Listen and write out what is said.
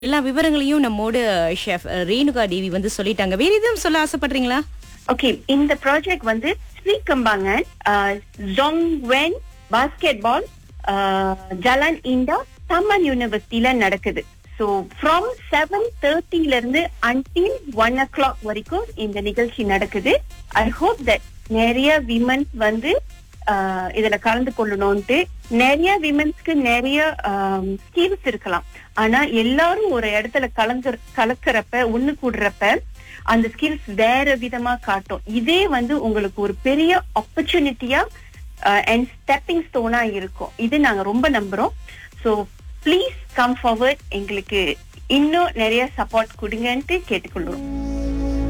எல்லா விவரங்களையும் நம்மோடு ஷெஃப் ரேணுகா தேவி வந்து சொல்லிட்டாங்க வேற எதுவும் சொல்ல ஆசைப்படுறீங்களா ஓகே இந்த ப்ராஜெக்ட் வந்து ஸ்ரீகம்பாங்கன் ஜோங் வென் basketball Jalan Indah Taman யூனிவர்சிட்டியில நடக்குது ஸோ ஃப்ரம் செவன் தேர்ட்டில இருந்து அன்டில் ஒன் ஓ கிளாக் வரைக்கும் இந்த நிகழ்ச்சி நடக்குது ஐ ஹோப் தட் நிறைய விமன்ஸ் வந்து ஆஹ், இதுல கலந்து கொள்ளணும்ட்டு நிறைய விமன்ஸ்க்கு நிறைய ஸ்கீம்ஸ் இருக்கலாம் ஆனா எல்லாரும் ஒரு இடத்துல கலந்து கலக்கிறப்ப ஒண்ணு கூடுறப்ப அந்த ஸ்கில்ஸ் வேற விதமா காட்டும் இதே வந்து உங்களுக்கு ஒரு பெரிய ஆப்பர்ச்சுனிட்டியா அண்ட் ஸ்டெப்பிங் ஸ்டோனா இருக்கும் இது நாங்க ரொம்ப நம்புறோம் ஸோ ப்ளீஸ் கம் ஃபார்வர்ட் எங்களுக்கு இன்னும் நிறைய சப்போர்ட் கொடுங்கன்ட்டு கேட்டுக்கொள்றோம்